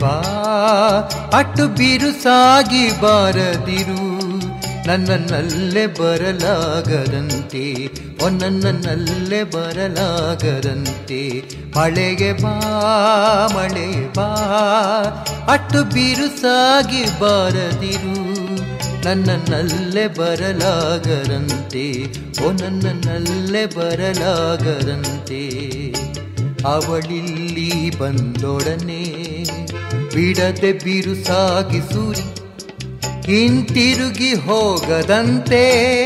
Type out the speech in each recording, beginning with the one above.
ಬಾ ಅಟ್ಟು ಬಿರುಸಾಗಿ ಬಾರದಿರು ನನ್ನನ್ನಲ್ಲೇ ಬರಲಾಗದಂತೆ ಒನ್ನನ್ನಲ್ಲೇ ಬರಲಾಗದಂತೆ ಮಳೆಗೆ ಬಾ ಮಳೆ ಬಾ ಅಟ್ಟು ಬಿರುಸಾಗಿ ಬಾರದಿರು ನನ್ನನ್ನಲ್ಲೇ ಬರಲಾಗದಂತೆ ಓ ನನ್ನನ್ನಲ್ಲೇ ಬರಲಾಗದಂತೆ ಅವಳಿಲ್ಲಿ ಬಂದೊಡನೆ ಬಿಡದೆ ಬಿರುಸಾಗಿ ಸೂರಿ ಹಿಂತಿರುಗಿ ಹೋಗದಂತೆ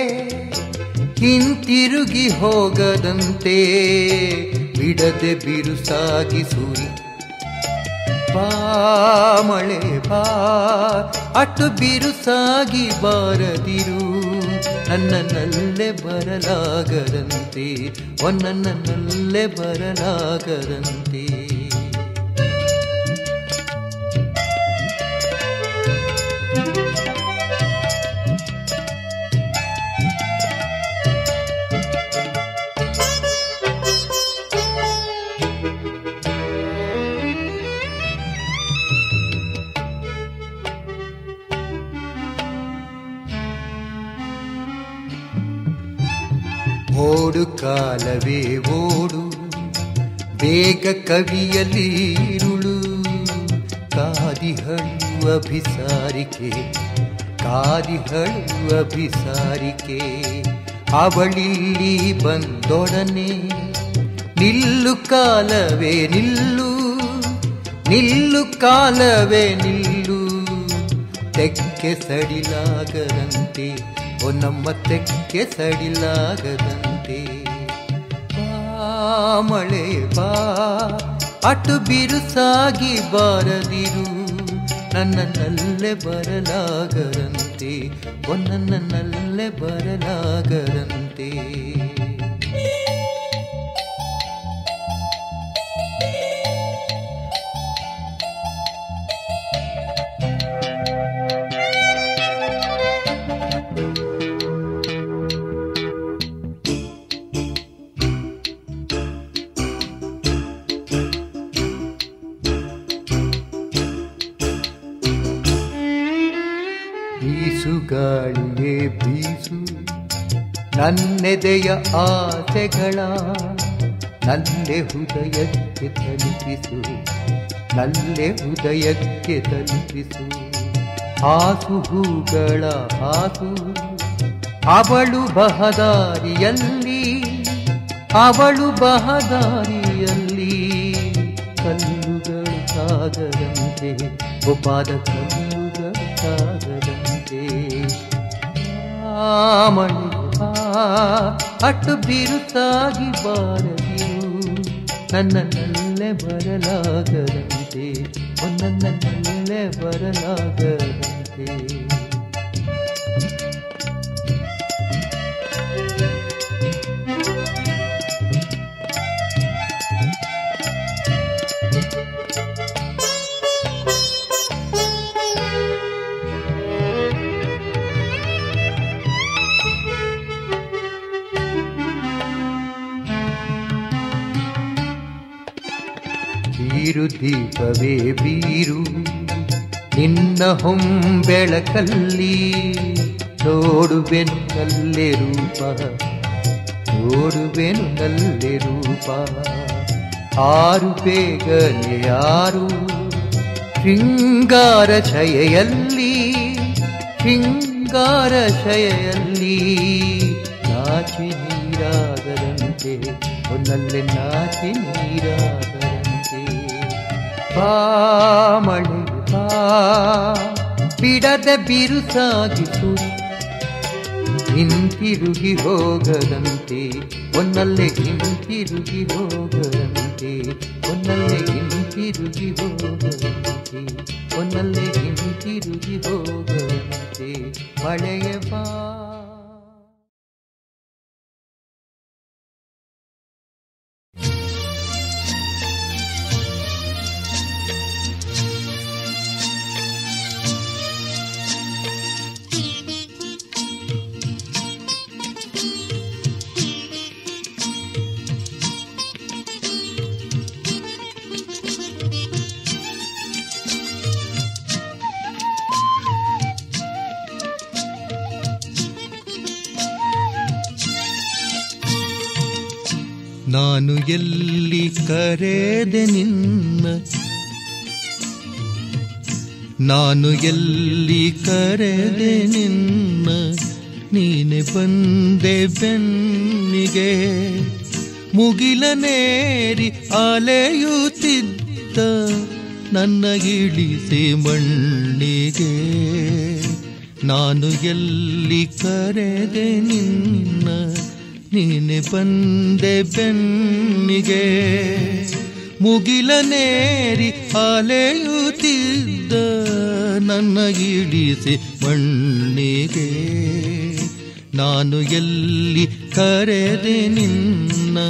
ಹಿಂತಿರುಗಿ ಹೋಗದಂತೆ ಬಿಡದೆ ಬಿರುಸಾಗಿ ಸೂರಿ ಬಾ ಮಳೆ ಬಾ ಅಟ್ಟು ಬಿರುಸಾಗಿ ಬಾರದಿರು ನನ್ನನ್ನಲ್ಲೇ ಬರಲಾಗದಂತೆ ಒನ್ನನ್ನಲ್ಲೇ ಬರಲಾಗದಂತೆ ಓಡು ಕಾಲವೇ ಓಡು ಬೇಗ ಕವಿಯಲ್ಲಿ ಇರುಳು ಕಾದಿಹಳು ಅಭಿಸಾರಿಕೆ ಕಾದಿಹಳು ಅಭಿಸಾರಿಕೆ ಅವಳಿಲ್ಲಿ ಬಂದೊಡನೆ ನಿಲ್ಲು ಕಾಲವೇ ನಿಲ್ಲು ನಿಲ್ಲು ಕಾಲವೇ ನಿಲ್ಲು ತೆಕ್ಕೆ ಸಡಿಲಾಗದಂತೆ ಓ ನಮ್ಮ ತೆಕ್ಕೆ ಸಡಿಲಾಗದಂತೆ ಬಾ ಮಳೆ ಬಾ ಅಟ್ಟು ಬಿರುಸಾಗಿ ಬಾರದಿರು ನನ್ನನ್ನಲ್ಲೇ ಬರಲಾಗದಂತೆ ಓ ನನ್ನನ್ನಲ್ಲೇ ಬರಲಾಗದಂತೆ ಬೀಸು ಗಾಳಿಯೇ ಬೀಸು ನನ್ನೆದೆಯ ಆಸೆಗಳ ನಲ್ಲೆ ಹೃದಯಕ್ಕೆ ತಲುಪಿಸು ನಲ್ಲೆ ಹೃದಯಕ್ಕೆ ತಲುಪಿಸು ಹಾಸು ಹೂಗಳ ಹಾಸು ಅವಳು ಬಹದಾರಿಯಲ್ಲಿ ಅವಳು ಬಹದಾರಿಯಲ್ಲಿ ಕಲ್ಲುಗಳು ಸಾಗದಂತೆ ಒಬ್ಬಾದ ಕಲ್ಲುಗಳು ಸಾಗದಂತೆ ಮಳೆ ಅಟ್ಟು ಬಿರುಸಾಗಿ ಬಾರದಿರು ನನ್ನನ್ನಲ್ಲೇ ಬರಲಾಗದಂತೆ ನನ್ನನ್ನಲ್ಲೇ ಬರಲಾಗದಂತೆ ಬೀರು ದೀಪವೇ ಬೀರು ನಿನ್ನ ಹೊಂಬೆಳಕಲ್ಲಿ ನೋಡುವೆನು ನಲ್ಲೆ ರೂಪ ನೋಡುವೆನು ನಲ್ಲೆ ರೂಪ ಆರು ಬೇಗನೆ ಯಾರು ಶೃಂಗಾರ ಛಯೆಯಲ್ಲಿ ಶೃಂಗಾರ ಛಯೆಯಲ್ಲಿ ನಾಚಿ ನೀರಾಗದಂತೆ ಒಂದಲ್ಲೇ ನಾಚಿ ನೀರಾಗದಂತೆ ಬಾ ಮಳೆ ಬಾ ಬಿಡದ ಬಿರುಸಾಗಿ ಸುರಿ ಹಿಂತಿರುಗಿ ಹೋಗದಂತೆ ಒಂದಲ್ಲೇ ಹಿಂತಿರುಗಿ ಹೋಗದಂತೆ ಒಂದಲ್ಲೇ ಹಿಂತಿರುಗಿ ಹೋಗದಂತೆ ಒಂದಲ್ಲೇ ಹಿಂತಿರುಗಿ ಹೋಗದಂತೆ ಮಳೆಯ ಬಾ ನಾನು ಎಲ್ಲಿ ಕರೆದೆ ನಿನ್ನ ನಾನು ಎಲ್ಲಿ ಕರೆದೆ ನಿನ್ನ ನೀನೆ ಬಂದೆ ಬೆನ್ನಿಗೆ ಮುಗಿಲನೇರಿ ಅಲೆಯುತ್ತಿದ್ದ ನನ್ನ ಇಳಿಸಿ ಮಣ್ಣಿಗೆ ನಾನು ಎಲ್ಲಿ ಕರೆದೆ ನಿನ್ನ ನೀನೆ ಬಂದೆ ಬೆನ್ನಿಗೆ ಮುಗಿಲನೇರಿ ಅಲೆಯುತ್ತಿದ್ದ ನನ್ನ ಇಳಿಸಿ ಮಣ್ಣಿಗೆ ನಾನು ಎಲ್ಲಿ ಕರೆದೆ ನಿನ್ನ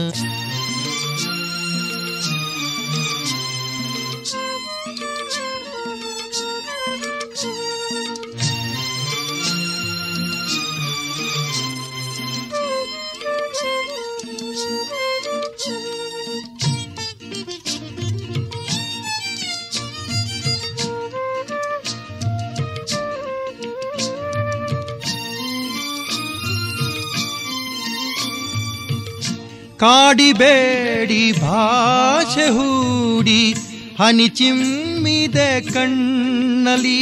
ಕಾಡಿಬೇಡಿ ಭಾಷೆ ಹೂಡಿ ಹನಿ ಚಿಮ್ಮಿದೆ ಕಣ್ಣಲಿ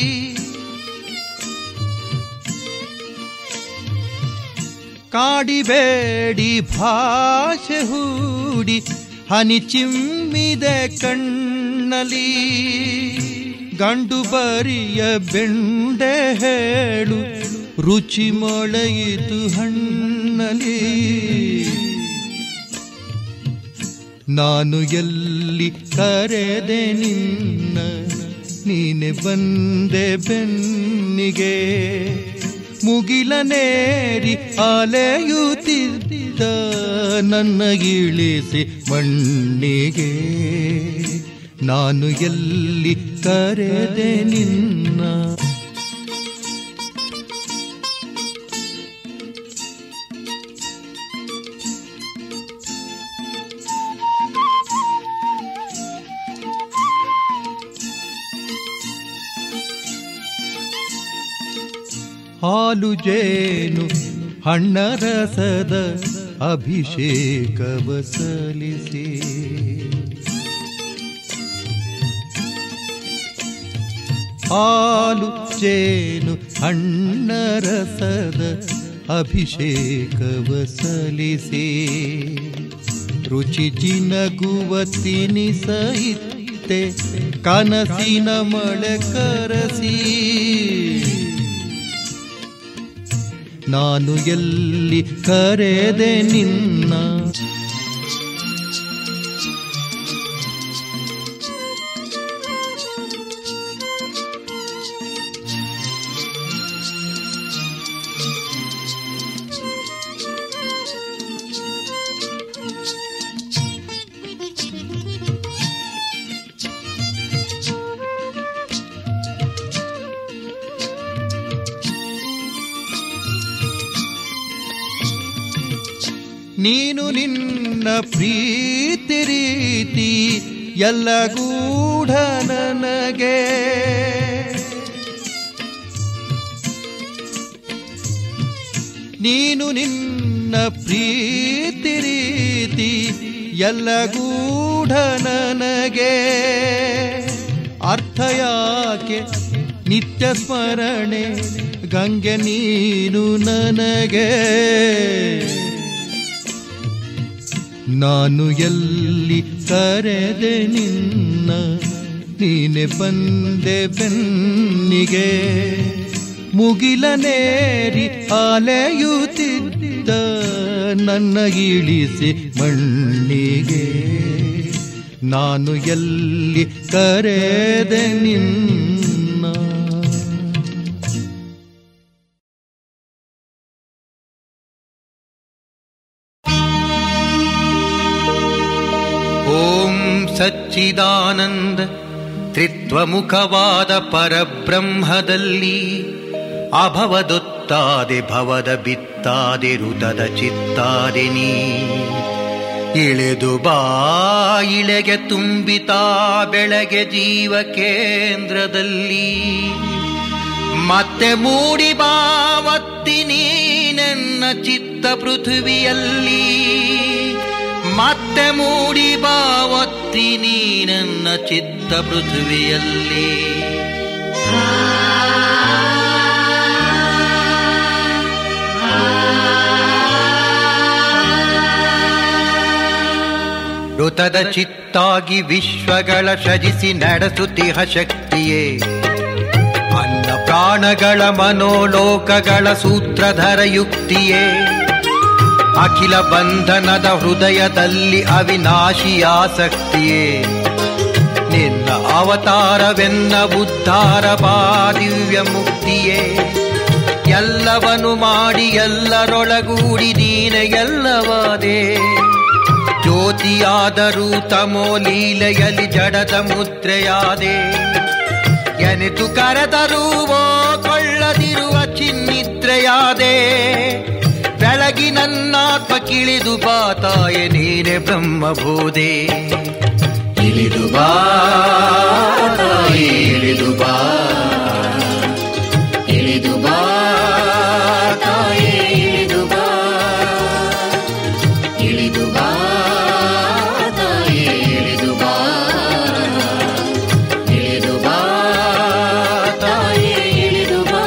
ಕಾಡಿಬೇಡಿ ಭಾಷೆ ಹೂಡಿ ಹನಿ ಚಿಮ್ಮಿದೆ ಕಣ್ಣಲಿ ಗಂಡು ಬರಿಯ ಬೆಂಡೆ ಹೇಳು ರುಚಿ ಮೊಳೆಯಿತು ಹಣ್ಣಲಿ ನಾನು ಎಲ್ಲಿ ಕರೆದೆ ನಿನ್ನ ನೀನೆ ಬಂದೆ ಬೆನ್ನಿಗೆ ಮುಗಿಲನೇರಿ ಅಲೆಯುತ್ತಿದ್ದ ನನ್ನ ಇಳಿಸಿ ಮಣ್ಣಿಗೆ ನಾನು ಎಲ್ಲಿ ಕರೆದೆ ನಿನ್ನ ಹಾಲು ಜೇನು ಹಣ್ಣರಸದ ಅಭಿಷೇಕವ ಸಲ್ಲಿಸಿ ಹಾಲು ಜೇನು ಹಣ್ಣರಸದ ಅಭಿಷೇಕವ ಸಲ್ಲಿಸಿ ರುಚಿ ಜಿನಗುವ ತಿನಿಸೈತೆ ಕನಸಿನ ಮಳೆ ಕರಸಿ ನಾನು ಎಲ್ಲಿ ಕರೆದೆ ನಿನ್ನ ನೀನು ನಿನ್ನ ಪ್ರೀತಿ ರೀತಿ ಎಲ್ಲ ಗೂಢ ನನಗೆ ನೀನು ನಿನ್ನ ಪ್ರೀತಿ ರೀತಿ ಎಲ್ಲ ಗೂಢ ನನಗೆ ಅರ್ಥ ಯಾಕೆ ನಿತ್ಯ ಸ್ಮರಣೆ ಗಂಗೆ ನೀನು ನನಗೆ ನಾನು ಎಲ್ಲಿ ಕರೆದೆ ನಿನ್ನ ನೀನೆ ಬಂದೆ ಬೆನ್ನಿಗೆ ಮುಗಿಲನೇರಿ ಅಲೆಯುತ್ತಿದ್ದ ನನ್ನ ಇಳಿಸಿ ಮಣ್ಣಿಗೆ ನಾನು ಎಲ್ಲಿ ಕರೆದೆ ನಿನ್ನ ಓಂ ಸಚ್ಚಿದಾನಂದ ತ್ರಿತ್ವಮುಖವಾದ ಪರಬ್ರಹ್ಮದಲ್ಲಿ ಅಭವದೊತ್ತಾದೆ ಭವದ ಬಿತ್ತಾದೆ ಋತದ ಚಿತ್ತಾದೆ ನೀ ಇಳೆದು ಬಾ ಇಳೆಗೆ ತುಂಬಿತಾ ಬೆಳಗ್ಗೆ ಜೀವ ಕೇಂದ್ರದಲ್ಲಿ ಮತ್ತೆ ಮೂಡಿ ಬಾವತ್ತಿ ನೀನೆನ್ನ ಚಿತ್ತ ಪೃಥ್ವಿಯಲ್ಲಿ ಮತ್ತೆ ಮೂಡಿ ಬಾವತ್ತಿ ನೀ ನನ್ನ ಚಿತ್ತ ಪೃಥ್ವಿಯಲ್ಲಿ ಋತದ ಚಿತ್ತಾಗಿ ವಿಶ್ವಗಳ ಸಜಿಸಿ ನಡೆಸುತ್ತಿಹ ಶಕ್ತಿಯೇ ಅನ್ನ ಪ್ರಾಣಗಳ ಮನೋಲೋಕಗಳ ಸೂತ್ರಧರ ಯುಕ್ತಿಯೇ ಅಖಿಲ ಬಂಧನದ ಹೃದಯದಲ್ಲಿ ಅವಿನಾಶಿಯಾಸಕ್ತಿಯೇ ನಿನ್ನ ಅವತಾರವೆನ್ನ ಉದ್ಧಾರ ಬಾ ದಿವ್ಯ ಮುಕ್ತಿಯೇ ಎಲ್ಲವನು ಮಾಡಿ ಎಲ್ಲರೊಳಗೂಡಿ ನೀನೆ ಎಲ್ಲವಾದೆ ಜ್ಯೋತಿಯಾದರೂ ತಮೋ ಲೀಲೆಯಲಿ ಜಡದ ಮುದ್ರೆಯಾದೆ ಎನೆತು ಕರೆದರೂ ಓ ಕೊಳ್ಳದಿರುವ ಚಿನ್ನಿದ್ರೆಯಾದೆ ಬೆಳಗಿ ನನ್ನಾತ್ಮ ಕಿಳಿದು ಬಾ ತಾಯೆ ನೀನೆ ಬ್ರಹ್ಮಬೋಧೆ ಇಳಿದು ಬಾ ತಾಯಿ ಇಳಿದು ಬಾ ಇಳಿದು ಬಾ ತಾಯಿ ಇಳಿದು ಬಾ ಇಳಿದು ಬಾ ತಾಯಿ ಇಳಿದು ಬಾ ಇಳಿದು ಬಾ ತಾಯಿ ಇಳಿದು ಬಾ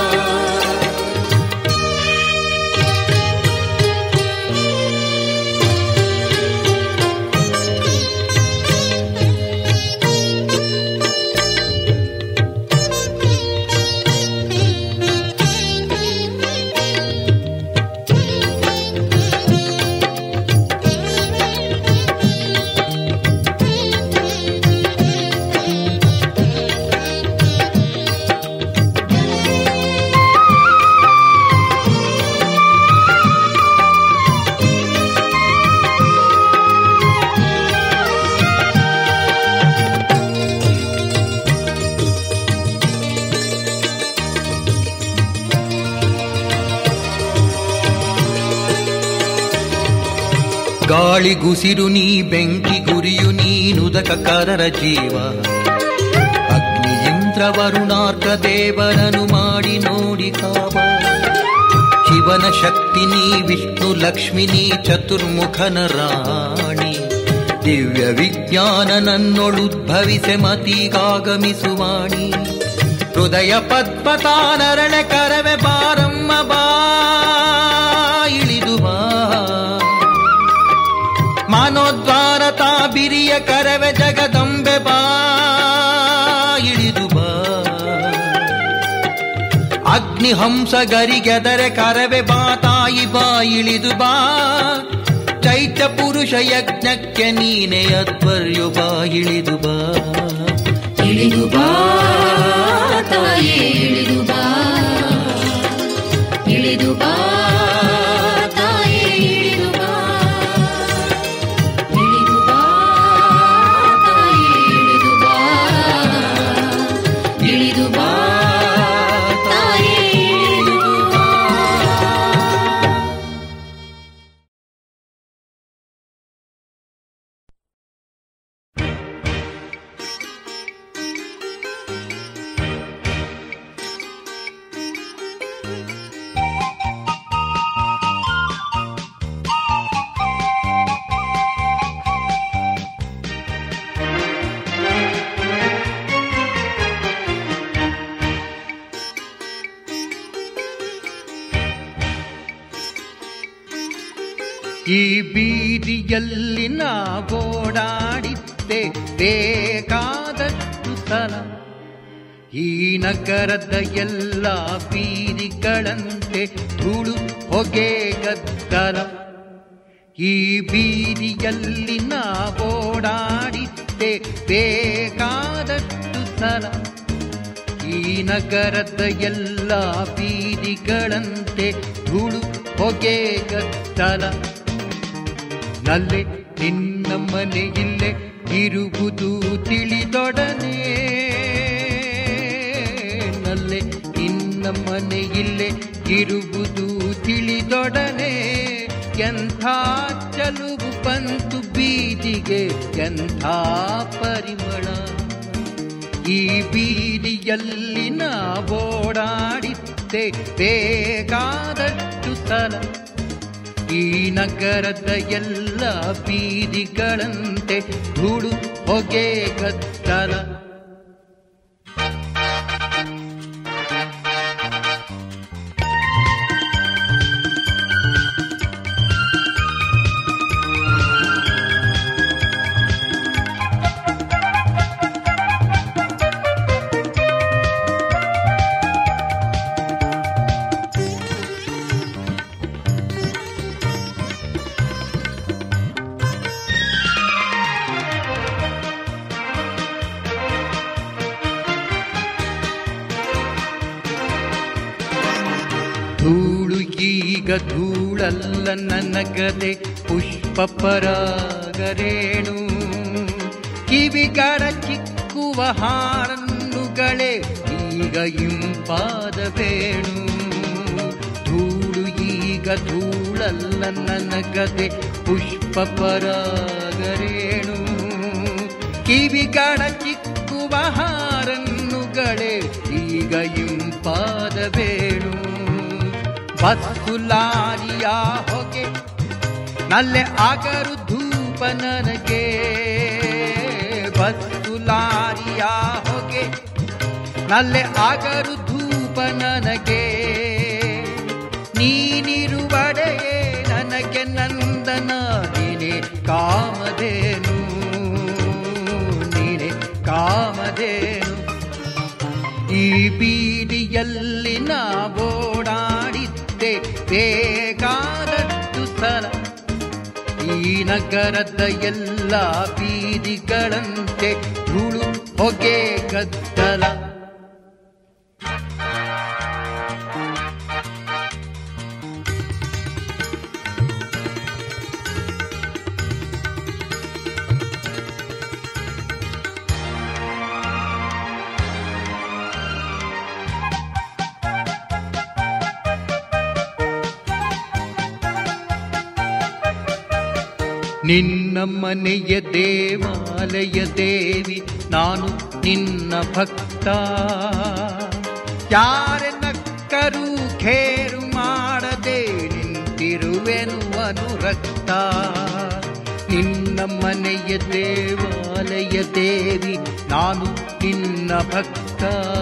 ಗಾಳಿ ಗುಸಿರು ನೀ ಬೆಂಕಿ ಗುರಿಯು ನೀನುದಕ ಕರರ ಜೀವ ಅಗ್ನಿ ಇಂದ್ರ ವರುಣಾರ್ಕ ದೇವರನು ಮಾಡಿ ನೋಡಿ ಕಾವ ಶಿವನ ಶಕ್ತಿ ನೀ ವಿಷ್ಣು ಲಕ್ಷ್ಮಿ ನೀ ಚತುರ್ಮುಖನ ರಾಣಿ ದಿವ್ಯ ವಿಜ್ಞಾನ ನನ್ನೊಳುದ್ಭವಿಸೆ ಮತಿಗಾಗಮಿಸುವಾಣಿ ಹೃದಯ ಪದ್ಮತಾನರಳೆ ಕರವೆ ಬಾರಮ್ಮ ಬಾ ಇಳಿದು ಬಾ ಮಾನೋದ್ವಾರ ತಾ ಬಿರಿಯ ಕರವೆ ಜಗದಂಬೆ ಬಾ ಇಳಿದು ಬಾ ಅಗ್ನಿ ಹಂಸ ಗರಿಗೆದರೆ ಕರವೆ ಬಾ ತಾಯಿ ಬಾ ಇಳಿದು ಬಾ ಚೈತ್ಯ ಪುರುಷ ಯಜ್ಞಕ್ಕೆ ನೀನೆ ಅಧ್ವರ್ಯು ಬಾ ಇಳಿದು ಬಾ ಇಳಿದು ಬಾ ತಾಯೇ ಇಳಿದು ಬಾ ಇಳಿದು ಬಾ ತಾಯೇ ಇಳಿದು ಬಾ ಇಳಿದು ಬಾ ತಾಯೇ ಇಳಿದು ಬಾ ಇಳಿದು ಬಾ ತಾಯೇ ಇಳಿದು ಬಾ ಈ ಬೀದಿಯಲ್ಲಿ ನಾವೋಡಾಡಿದ್ದೆ ಬೇಕಾದಷ್ಟು ಸಲ ಈ ನಗರದ ಎಲ್ಲ ಬೀದಿಗಳಂತೆ ಧೂಳು ಹೊಗೆ ಗದ್ದಲ ಈ ಬೀದಿಯಲ್ಲಿ ನಾವೋಡಾಡಿದ್ದೆ ಬೇಕಾದಷ್ಟು ಸಲ ಈ ನಗರದ ಎಲ್ಲ ಬೀದಿಗಳಂತೆ ಧೂಳು ಹೊಗೆ ಗದ್ದಲ ನಲ್ಲೆ ನಿನ್ನ ಮನೆಯಿಲ್ಲೇ ಇರುವುದು ತಿಳಿದೊಡನೆ ನಲ್ಲೆ ನಿನ್ನ ಮನೆಯಿಲ್ಲೇ ಇರುವುದು ತಿಳಿದೊಡನೆ ಎಂಥ ಚಲುವು ಬಂತು ಬೀದಿಗೆ ಎಂಥ ಪರಿಮಳ ಈ ಬೀದಿಯಲ್ಲಿ ನಾವೋಡಾಡಿದ್ದೆ ಬೇಕಾದಷ್ಟು ಸಲ ಈ ನಗರದ ಎಲ್ಲ ಬೀದಿಗಳಂತೆ ಧೂಳು ಹೊಗೆ ಗದ್ದಲ ಧೂಳು ಈಗ ಧೂಳಲ್ಲ ನನಗದೆ ಪುಷ್ಪ ಪರಾಗರೇಣು ಕಿವಿಗಳ ಚಿಕ್ಕುವ ಹಾರನ್ನುಗಳೇ ಈಗ ಇಂಪಾದ ವೇಣು ಧೂಳು ಈಗ ಧೂಳಲ್ಲ ನನಗದೆ ಪುಷ್ಪ ಪರಾಗರೇಣು ಕಿವಿಗಳ ಚಿಕ್ಕುವ ಹಾರನ್ನುಗಳೇ ಈಗ ಇಂಪಾದ ವೇಣು ಬಸ್ಸು ಲಾರಿಯ ಹೊಗೆ ನಲ್ಲೆ ಆಗರು ಧೂಪ ನನಗೆ ಬಸ್ಸು ಲಾರಿಯ ಹೊಗೆ ನಲ್ಲೆ ಆಗರು ಧೂಪ ನನಗೆ ನೀನಿರುವಡೆಯೇ ನನಗೆ ನಂದನ ನೀನೆ ಕಾಮಧೇನು ನೀನೆ ಕಾಮಧೇನು ಈ ಬೀದಿಯಲ್ಲಿ ನಾ ಓಡಾಡಿದ್ದೆ ಬೇಕಾದಷ್ಟು ಸಲ ಈ ನಗರದ ಎಲ್ಲ ಬೀದಿಗಳಂತೆ ಧೂಳು ಹೊಗೆ ಗದ್ದಲ ನಿನ್ನ ಮನೆಯ ದೇವಾಲಯ ದೇವಿ ನಾನು ನಿನ್ನ ಭಕ್ತ ಯಾರೆ ನಕ್ಕರೂ ಖೇರು ಮಾಡದೆ ನಿಂತಿರುವೆನು ಅನುರಕ್ತ ನಿನ್ನ ಮನೆಯ ದೇವಾಲಯ ದೇವಿ ನಾನು ನಿನ್ನ ಭಕ್ತ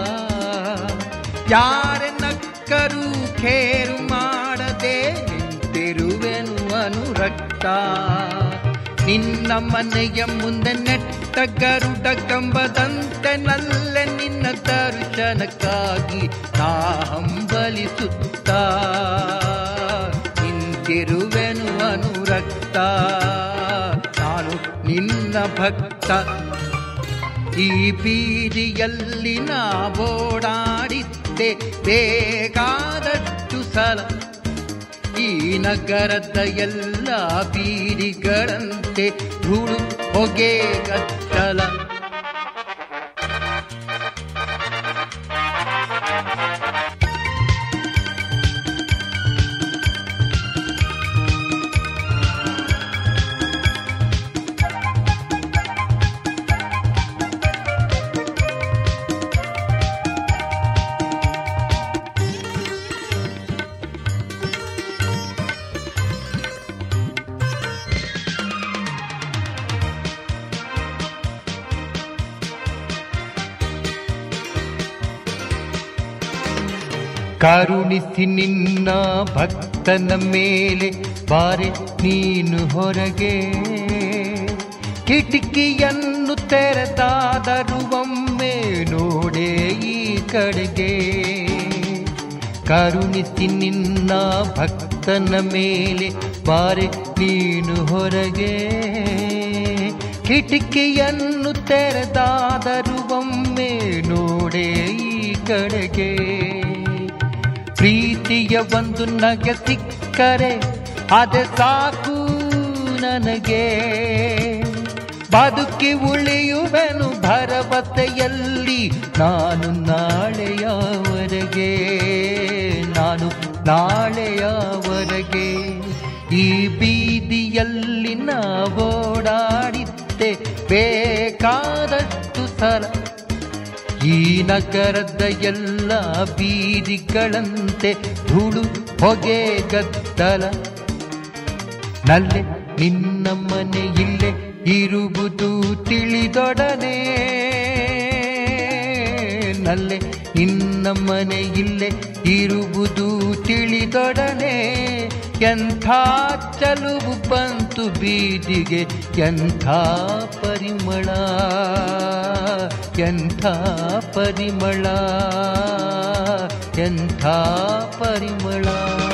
ಯಾರೆ ನಕ್ಕರೂ ಖೇರು ಮಾಡದೆ ನಿಂತಿರುವೆನು ಅನುರಕ್ತ ನಿನ್ನ ಮನೆಯ ಮುಂದೆ ನೆಟ್ಟ ಗರುಡ ಕಂಬದಂತೆ ನಲ್ಲೆ ನಿನ್ನ ದರ್ಶನಕ್ಕಾಗಿ ನಾ ಹಂಬಲಿಸುತ್ತ ನಿಂತಿರುವೆನು ಅನುರಕ್ತ ನಾನು ನಿನ್ನ ಭಕ್ತ ಈ ಬೀದಿಯಲ್ಲಿ ನಾ ಓಡಾಡಿದ್ದೆ ಬೇಕಾದಷ್ಟು ಸಲ ಈ ನಗರದ ಎಲ್ಲ ಬೀದಿಗಳಂತೆ ಧೂಳು ಹೊಗೆ ಗದ್ದಲ ಕರುಣಿಸಿ ನಿನ್ನ ಭಕ್ತನ ಮೇಲೆ ಬಾರೆ ನೀನು ಹೊರಗೆ ಕಿಟಕಿಯನ್ನು ತೆರೆದಾದರೂ ಒಮ್ಮೆ ನೋಡೆ ಈ ಕಡೆಗೆ ಕರುಣಿಸಿ ನಿನ್ನ ಭಕ್ತನ ಮೇಲೆ ಬಾರೆ ನೀನು ಹೊರಗೆ ಕಿಟಕಿಯನ್ನು ತೆರೆದಾದರೂ ಒಮ್ಮೆ ನೋಡೆ ಈ ಕಡೆಗೆ ಪ್ರೀತಿಯ ಒಂದು ನಗೆ ಸಿಕ್ಕರೆ ಅದೇ ಸಾಕು ನನಗೆ ಬದುಕಿ ಉಳಿಯುವೆನು ಭರವಸೆಯಲ್ಲಿ ನಾನು ನಾಳೆಯವರೆಗೆ ನಾನು ನಾಳೆಯವರೆಗೆ ಈ ಬೀದಿಯಲ್ಲಿ ನಾ ಓಡಾಡಿದ್ದೆ ಬೇಕಾದಷ್ಟು ಸಲ ಈ ನಗರದ ಎಲ್ಲ ಬೀದಿಗಳಂತೆ ಧೂಳು ಹೊಗೆ ಗದ್ದಲ ನಲ್ಲೆ ನಿನ್ನ ಮನೆ ಇಲ್ಲೇ ಇರುವುದು ತಿಳಿದೊಡನೆ ನಲ್ಲೆ ನಿನ್ನ ಮನೆ ಇಲ್ಲೇ ಇರುವುದು ತಿಳಿದೊಡನೆ ಎಂಥ ಚಲುವು ಬಂತು ಬೀದಿಗೆ ಎಂಥ ಪರಿಮಳ ಎಂಥ ಪರಿಮಳ ಎಂಥ ಪರಿಮಳ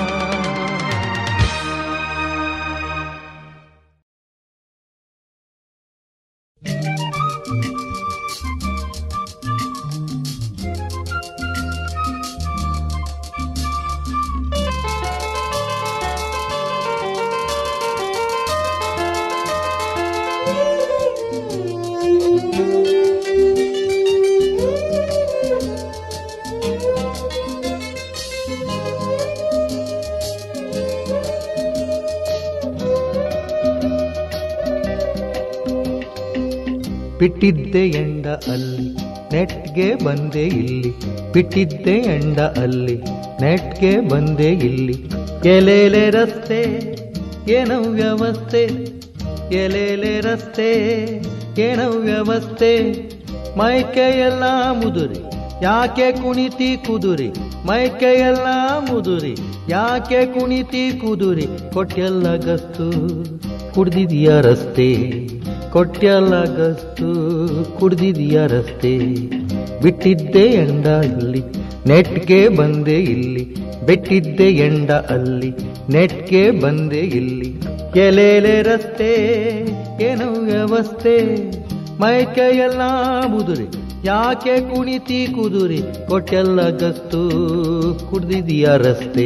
ಬಿಟ್ಟಿದ್ದೆ ಎಂಡ ಅಲ್ಲಿ ನೆಟ್ಗೆ ಬಂದೆ ಇಲ್ಲಿ ಬಿಟ್ಟಿದ್ದೆ ಎಂಡ ಅಲ್ಲಿ ನೆಟ್ಗೆ ಬಂದೆ ಇಲ್ಲಿ ಎಲೆಲೆ ರಸ್ತೆ ಏನೋ ವ್ಯವಸ್ಥೆ ಎಲೆಲೆ ರಸ್ತೆ ಏನೋ ವ್ಯವಸ್ಥೆ ಮೈಕೆಯೆಲ್ಲ ಮುದುರಿ ಯಾಕೆ ಕುಣಿತಿ ಕುದುರಿ ಮೈಕೆಯೆಲ್ಲ ಮುದುರಿ ಯಾಕೆ ಕುಣಿತಿ ಕುದುರಿ ಕೊಟ್ಟೆಲ್ಲ ಗಸ್ತು ಕುಡ್ದಿದೀಯ ರಸ್ತೆ ಕೊಟ್ಯಲ್ಲ ಗಸ್ತು ಕುಡ್ದಿದೀಯ ರಸ್ತೆ ಬಿಟ್ಟಿದ್ದೆ ಎಂಡ ಇಲ್ಲಿ ನೆಟ್ಗೆ ಬಂದೆ ಇಲ್ಲಿ ಬಿಟ್ಟಿದ್ದೆ ಎಂಡ ಅಲ್ಲಿ ನೆಟ್ಗೆ ಬಂದೆ ಇಲ್ಲಿ ಎಲೆಲೆ ರಸ್ತೆ ಏನೋ ವ್ಯವಸ್ಥೆ ಮೈಕೆಯೆಲ್ಲ ಮುದುರಿ ಯಾಕೆ ಕುಣಿತಿ ಕುದುರಿ ಕೊಟ್ಟೆಲ್ಲ ಗಸ್ತು ಕುಡ್ದಿದೀಯ ರಸ್ತೆ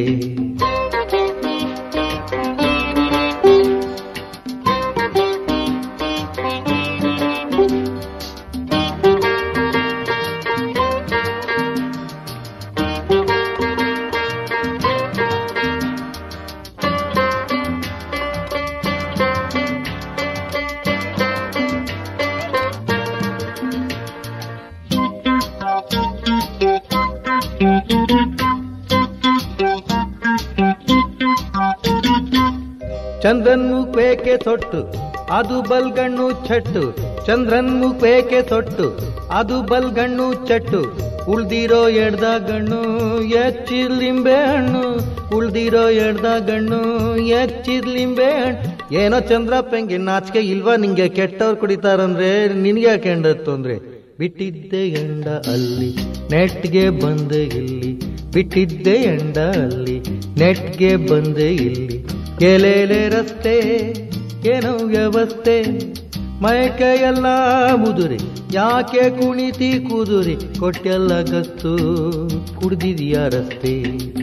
ಚಂದ್ರನ್ ಮುಖೇಕೆ ತೊಟ್ಟು ಅದು ಬಲ್ಗಣ್ಣು ಚಟ್ಟು ಚಂದ್ರನ್ ಮುಖೇಕೆ ತೊಟ್ಟು ಅದು ಬಲ್ಗಣ್ಣು ಚಟ್ಟು ಉಳ್ದಿರೋ ಎಡ್ದ ಗಣ್ಣು ಎಚ್ಚಿರ್ಲಿಂಬೆ ಹಣ್ಣು ಉಳ್ದಿರೋ ಎಡ್ದ ಗಣ್ಣು ಎಚ್ಚಿರ್ಲಿಂಬೆ ಹಣ್ಣು ಏನೋ ಚಂದ್ರಪ್ಪಂಗೆ ನಾಚಿಕೆ ಇಲ್ವಾ ನಿಂಗೆ ಕೆಟ್ಟವ್ರು ಕುಡಿತಾರಂದ್ರೆ ನಿನ್ಗೆ ಯಾಕೆ ತೊಂದ್ರೆ ಬಿಟ್ಟಿದ್ದೆ ಎಂಡ ಅಲ್ಲಿ ನೆಟ್ಗೆ ಬಂದೆ ಇಲ್ಲಿ ಬಿಟ್ಟಿದ್ದೆ ಎಂಡ ಅಲ್ಲಿ ನೆಟ್ಗೆ ಬಂದೆ ಇಲ್ಲಿ ಎಲೆಲೆ ರಸ್ತೆ ಏನೋ ವ್ಯವಸ್ಥೆ ಮೈಕೈಯೆಲ್ಲ ಮುದುರಿ ಯಾಕೆ ಕುಣಿತಿ ಕುದುರಿ ಕೊಟ್ಟೆಲ್ಲ ಗಸ್ತು ಕುಡ್ದಿದೀಯ ರಸ್ತೆ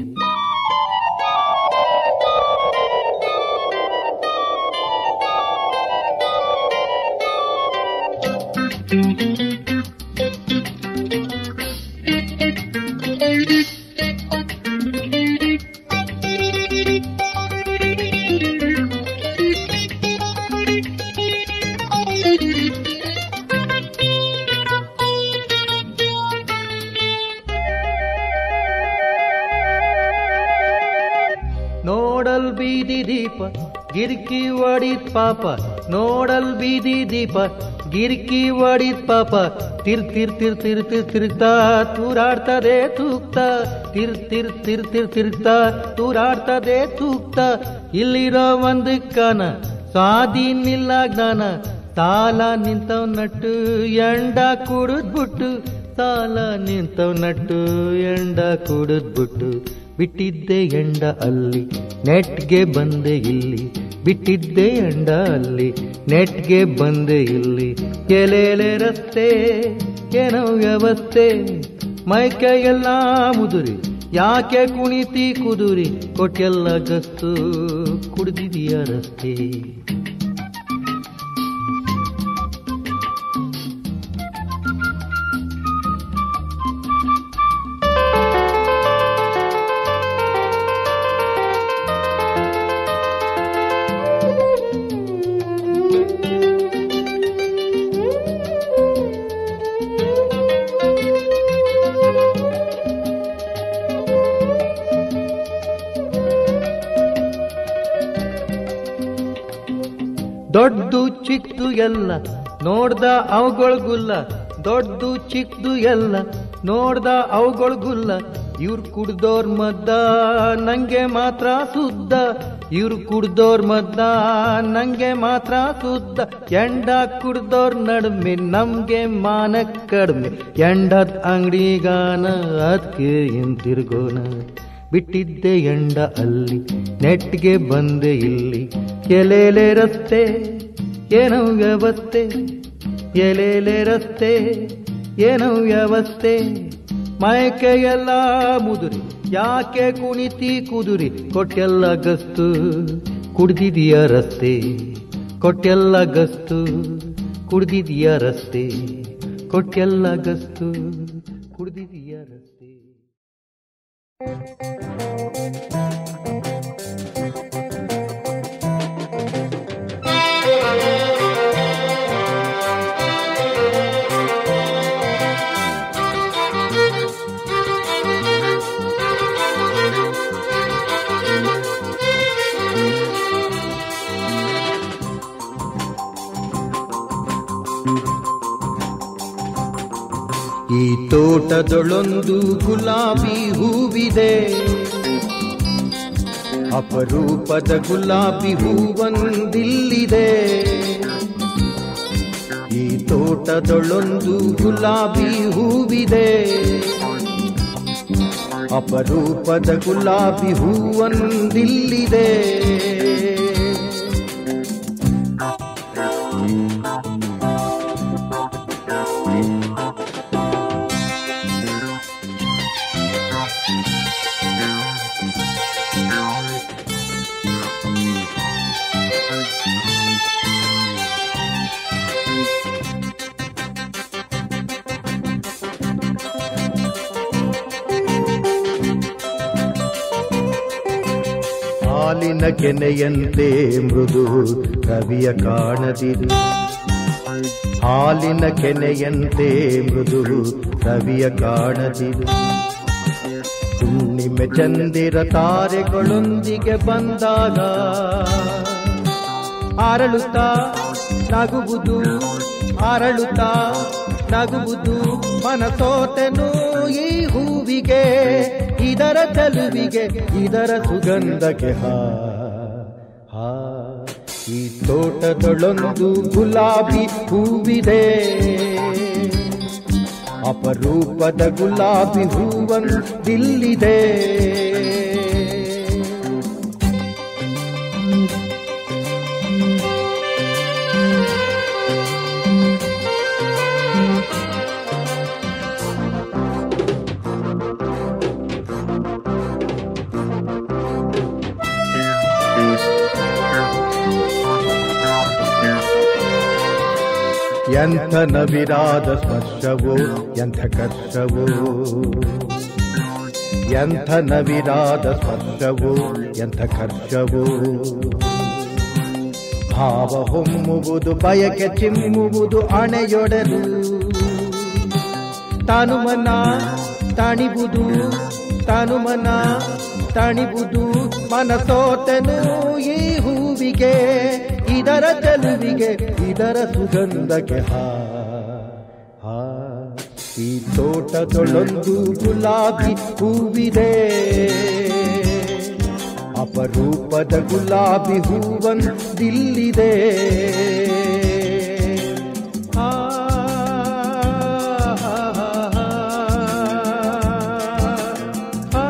ನೋಡಲ್ ಬೀದಿ ದೀಪ ಗಿರ್ಕಿ ಒಡಿದ್ ಪಾಪ ನೋಡಲ್ ಬೀದಿ ದೀಪ ಗಿರ್ಕಿ ಒಡಿದ್ ಪಾಪ ತಿರ್ ತಿರ್ ತಿರ್ ತಿರ್ ತಿರ್ ತಿರ್ತಾ ತೂರಾಡ್ತದೆ ತೂಗ್ತಾ ತಿರ್ ತಿರ್ ತಿರ್ ತಿರ್ ತಿರ್ತಾ ತೂರಾಡ್ತದೆ ತೂಗ್ತಾ ಇಲ್ಲಿರೋ ಒಂದು ಕನ ಸ್ವಾಧೀನಿಲ್ಲ ಜ್ಞಾನ ತಾಲ ನಿಂತವ್ ನಟ್ಟು ಎಂಡ ಕುಡಿದ್ಬಿಟ್ಟು ತಾಲ ನಿಂತವ್ ನಟ್ಟು ಎಂಡ ಕುಡಿದ್ಬಿಟ್ಟು ಬಿಟ್ಟಿದ್ದೆ ಎಂಡ ಅಲ್ಲಿ ನೆಟ್ಗೆ ಬಂದೆ ಇಲ್ಲಿ ಬಿಟ್ಟಿದ್ದೆ ಎಂಡ ಅಲ್ಲಿ ನೆಟ್ಗೆ ಬಂದೆ ಇಲ್ಲಿ ಎಲೆಲೆ ರಸ್ತೆ ಏನೋ ವ್ಯವಸ್ಥೆ ಮೈಕೈಯೆಲ್ಲ ಮುದುರಿ ಯಾಕೆ ಕುಣಿತಿ ಕುದುರಿ ಕೊಟ್ಟೆಲ್ಲ ಗಸ್ತು ಕುಡ್ದಿದೀಯ ರಸ್ತೆ ದೊಡ್ಡದು ಚಿಕ್ಕದು ಎಲ್ಲ ನೋಡ್ದ ಅವುಗಳ್ಗುಲ್ಲ ದೊಡ್ಡದು ಚಿಕ್ಕದು ಎಲ್ಲ ನೋಡ್ದ ಅವುಗಳ್ಗುಲ್ಲ ಇವ್ರು ಕುಡ್ದೋರ್ ಮದ್ದ ನಂಗೆ ಮಾತ್ರ ಸುದ್ದ ಇವ್ರು ಕುಡ್ದೋರ್ ಮದ್ದ ನಂಗೆ ಮಾತ್ರ ಸುದ್ದ ಎಂಡ ಕುಡ್ದೋರ್ ನಡುಮೆ ನಮ್ಗೆ ಮಾನ ಕಡಿಮೆ ಎಂಡದ್ ಅಂಗಡಿಗಾನ ಅದಕ್ಕೆ ಹಿಂತಿರ್ಗೋಣ ಬಿಟ್ಟಿದ್ದೆ ಎಂಡ ಅಲ್ಲಿ ನೆಟ್ಗೆ ಬಂದೆ ಇಲ್ಲಿ ಎಲೆಲೆ ರಸ್ತೆ ಏನೋ ವ್ಯವಸ್ಥೆ ಎಲೆಲೆ ರಸ್ತೆ ಏನೋ ವ್ಯವಸ್ಥೆ ಮಯಕೆಯೆಲ್ಲ ಮುದುರಿ ಯಾಕೆ ಕುಣಿತಿ ಕುದುರಿ ಕೊಟ್ಟೆಲ್ಲ ಗಸ್ತು ಕುಡ್ದಿದೀಯ ರಸ್ತೆ ಕೊಟ್ಟೆಲ್ಲ ಗಸ್ತು ಕುಡ್ದಿದೀಯ ರಸ್ತೆ ಕೊಟ್ಟೆಲ್ಲ ಗಸ್ತು ಕುಡ್ದಿದೀಯ ರಸ್ತೆ ಈ ತೋಟದೊಳೊಂದು ಗುಲಾಬಿ ಹೂವಿದೆ ಅಪರೂಪದ ಗುಲಾಬಿ ಹೂವೊಂದಿಲ್ಲಿದೆ ಈ ತೋಟದೊಳೊಂದು ಗುಲಾಬಿ ಹೂವಿದೆ ಅಪರೂಪದ ಗುಲಾಬಿ ಹೂವೊಂದಿಲ್ಲಿದೆ ಹಾಲಿನ ಕೆನೆಯಂತೆ ಮೃದು ರವಿಯ ಕಾಣದಿರು ಹಾಲಿನ ಕೆನೆಯಂತೆ ಮೃದು ರವಿಯ ಕಾಣದಿರು ಹುಣ್ಣಿಮೆ ಚಂದಿರ ತಾರೆಗಳೊಂದಿಗೆ ಬಂದಾಗ ಅರಳುತ್ತಾ ನಗುವುದು ಅರಳುತ್ತಾ ನಗುವುದು ಮನಸೋತೆನು ಈ ಹೂವಿಗೆ ಇದರ ಚೆಲುವಿಗೆ ಇದರ ಸುಗಂಧಕ್ಕೆ ಹಾ ಹಾ ಈ ತೋಟದೊಳೊಂದು ಗುಲಾಬಿ ಹೂವಿದೆ ಅಪರೂಪದ ಗುಲಾಬಿ ಹೂವಂದಿಲ್ಲಿದೆ ಎಂಥ ನವಿರಾದ ಸ್ಪರ್ಶವೋ ಎಂಥ ಕರ್ಷವೋ ಎಂಥ ನವಿರಾದ ಸ್ಪರ್ಶವೋ ಎಂಥ ಕರ್ಷವೋ ಭಾವ ಹೊಮ್ಮುವುದು ಬಯಕೆ ಚಿಮ್ಮುವುದು ಅಣೆಯೊಡಲು ತಾನು ಮನ ತಣಿಬುದು ತಾನು ಮನ ತಣಿಬುದು ಮನಸೋತನು ಈ ಹೂವಿಗೆ ಇದರ ಚೆಲುವಿಗೆ ಇದರ ಸುಗಂಧಕ್ಕೆ ಹಾ ಹಾ ಈ ತೋಟದೊಳೊಂದು ಗುಲಾಬಿ ಹೂವಿದೆ ಅಪರೂಪದ ಗುಲಾಬಿ ಹೂವಂದಿಲ್ಲಿದೆ ಆ, ಆ,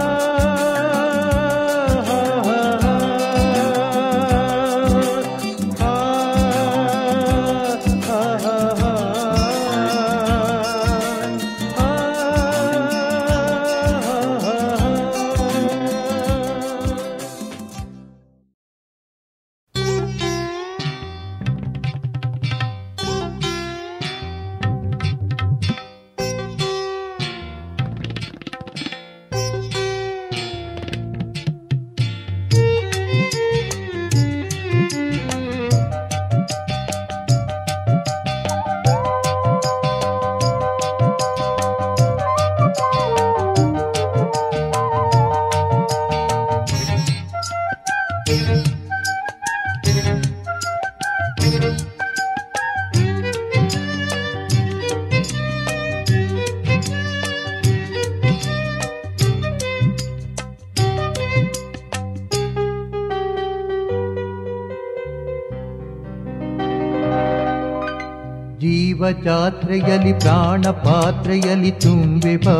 ಜೀವ ಜಾತ್ರೆಯಲ್ಲಿ ಪ್ರಾಣ ಪಾತ್ರೆಯಲ್ಲಿ ತುಂಬಿ ಬಾ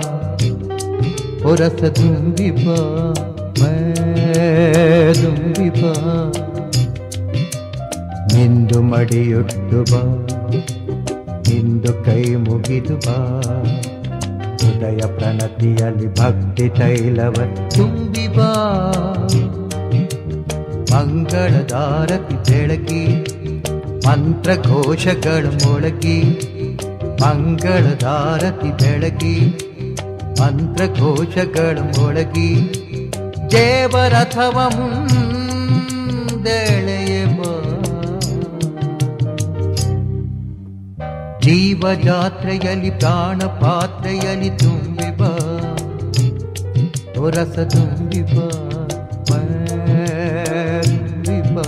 ಹೊರಸ ತುಂಬಿ ಬಾ ಮೇ ತುಂಬಿ ಬಾ ನಿಂದು ಮಡಿಯುಟ್ಟು ಬಾ ನಿಂದು ಕೈ ಮುಗಿದು ಬಾ ಹೃದಯ ಪ್ರಣತಿಯಲ್ಲಿ ಭಕ್ತಿ ತೈಲವ ತುಂಬಿ ಬಾ ಮಂಗಳದಾರತಿ ಬೆಳಗಿ ಮಂತ್ರ ಘೋಷಗಳ ಮೊಳಗಿ ಮಂಗಳದಾರತಿ ಬೆಳಗಿ ಮಂತ್ರ ಘೋಷಗಳ ಮೊಳಗಿ ದೇವರಥವ ಮುಂದೆಳೆಯ ಬಾ ಜೀವ ಜಾತ್ರೆಯಲ್ಲಿ ಪ್ರಾಣ ಪಾತ್ರೆಯಲ್ಲಿ ತುಂಬಿ ಬಾ ರಸ ತುಂಬಿ ಬಾ ತುಂಬಿ ಬಾ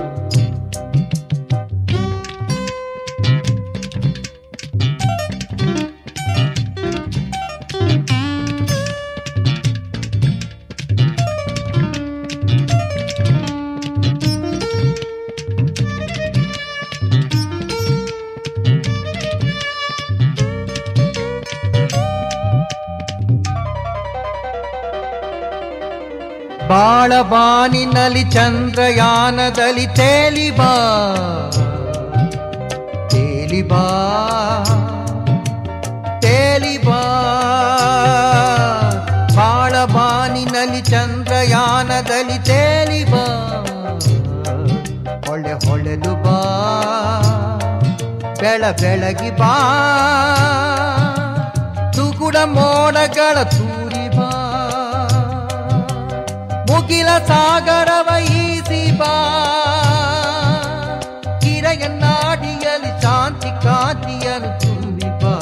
ಬಾಳಬಾನಿನಲ್ಲಿ ಚಂದ್ರಯಾನದಲ್ಲಿ ತೇಲಿ ಬಾ ತೇಲಿ ಬಾ ತೇಲಿ ಬಾ ಬಾಳಬಾನಿನಲ್ಲಿ ಚಂದ್ರಯಾನದಲ್ಲಿ ತೇಲಿ ಬಾ ಹೊಳೆ ಹೊಳೆದು ಬಾ ಬೆಳ ಬೆಳಗಿ ಬಾ ತುಗುಡ ಮೋಡಗಳ ತೂರಿ ಬಾ ಮುಗಿಲ ಸಾಗರವ ಈಸಿ ಬಾ ಕಿರೆಯ ನಾಡಿಯಲ್ಲಿ ಶಾಂತಿ ಕಾಂತಿಯನ್ನು ತುಂಬಿ ಬಾ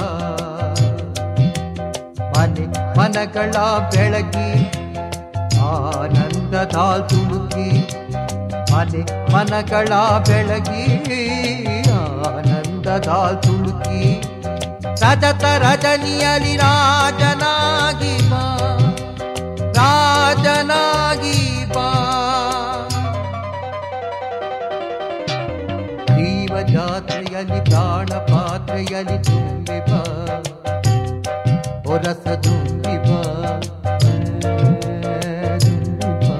ಮನೆ ಮನಗಳ ಬೆಳಗಿ ಆನಂದದ ತುಳುಕಿ ಮನೆ ಮನಗಳ ಬೆಳಗಿ ಆನಂದದ ತುಳುಕಿ ರಜತ ರಜನಿಯಲಿ ರಾಜನಾಗಿ ಬಾ ರಾಜನಾಗಿ ಬಾ ಜೀವ ಜಾತ್ರೆಯಲ್ಲಿ ಪ್ರಾಣ ಪಾತ್ರೆಯಲ್ಲಿ ತುಂಬಿ ಬಾ ಹೊರಸ ತುಂಬಿ ಬಾ ತುಂಬಿ ಬಾ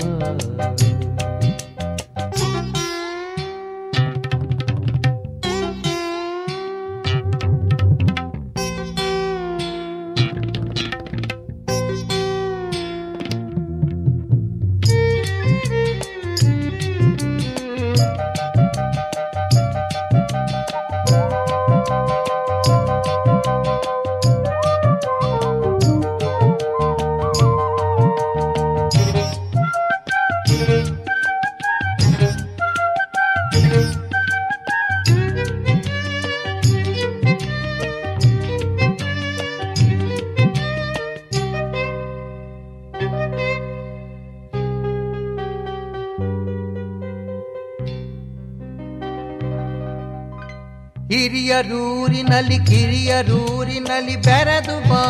ಹಿರಿಯರೂರಿನಲ್ಲಿ ಕಿರಿಯರೂರಿನಲ್ಲಿ ಬೆರೆದು ಬಾ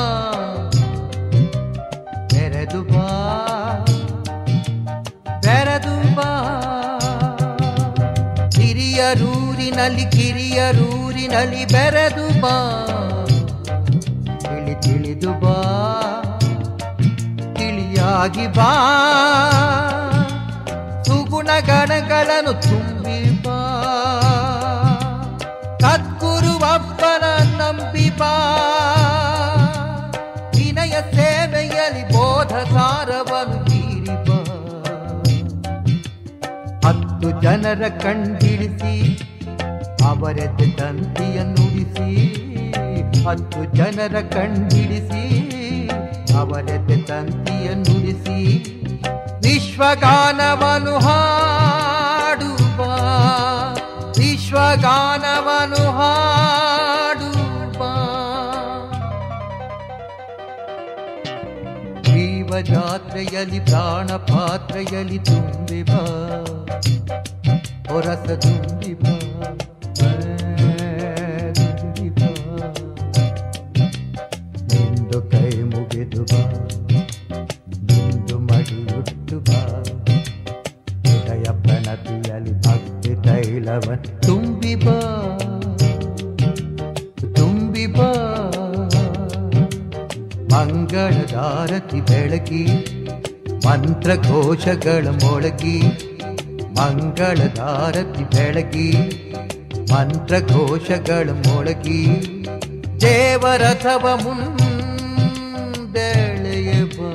ಬೆರೆದು ಬಾ ಬೆರೆದು ಬಾ ಹಿರಿಯರೂರಿನಲ್ಲಿ ಕಿರಿಯರೂರಿನಲ್ಲಿ ಬೆರೆದು ಬಾ ತಿಳಿ ತಿಳಿದು ಬಾ ತಿಳಿಯಾಗಿ ಬಾ ಸುಗುಣ ಗಣಗಳನ್ನು ತುಂಬಿ ಬಾ ಸದ್ಗುರುವಪ್ಪನ ನಂಬಿ ಬಾ ವಿನಯ ಸೇವೆಯಲ್ಲಿ ಬೋಧ ಸಾರವನ್ನು ಬೀರಿ ಬಾ ಹತ್ತು ಜನರ ಕಂಡಿಡಿಸಿ ಅವರೆದ್ದು ತಂತಿಯ ನುಡಿಸಿ ಹತ್ತು ಜನರ ಕಂಡಿಡಿಸಿ ಅವರೆದ್ದು ತಂತಿಯ ನುಡಿಸಿ ವಿಶ್ವಗಾನವನು ಹಾಡುವ ವಿಶ್ವಗಾನವನು ಹಾಡುವ ಜೀವ ಜಾತ್ರೆಯಲ್ಲಿ ಪ್ರಾಣ ಪಾತ್ರೆಯಲ್ಲಿ ತುಂಬಿ ಬಾ ಹೊರಸ ತುಂಬಿ ಬಾ ತುಂಬಿ ಬಾ ನಿಂದು ಕೈ ಮುಗಿದು ಬಾ ನಿಂದು ಮಡಿಯುಟ್ಟು ಬಾ ಹೃದಯ ಪ್ರಣತಿಯಲ್ಲಿ ಭಕ್ತಿ ತೈಲವ ತುಂಬಿ ಬಾ ಮಂಗಳದಾರತಿ ಬೆಳಗಿ ಮಂತ್ರಘೋಷಗಳ ಮೊಳಗಿ ಮಂಗಳದಾರತಿ ಬೆಳಗಿ ಮಂತ್ರಘೋಷಗಳ ಮೊಳಗಿ ದೇವರಥವ ಮುಂದೆಳೆಯ ಬಾ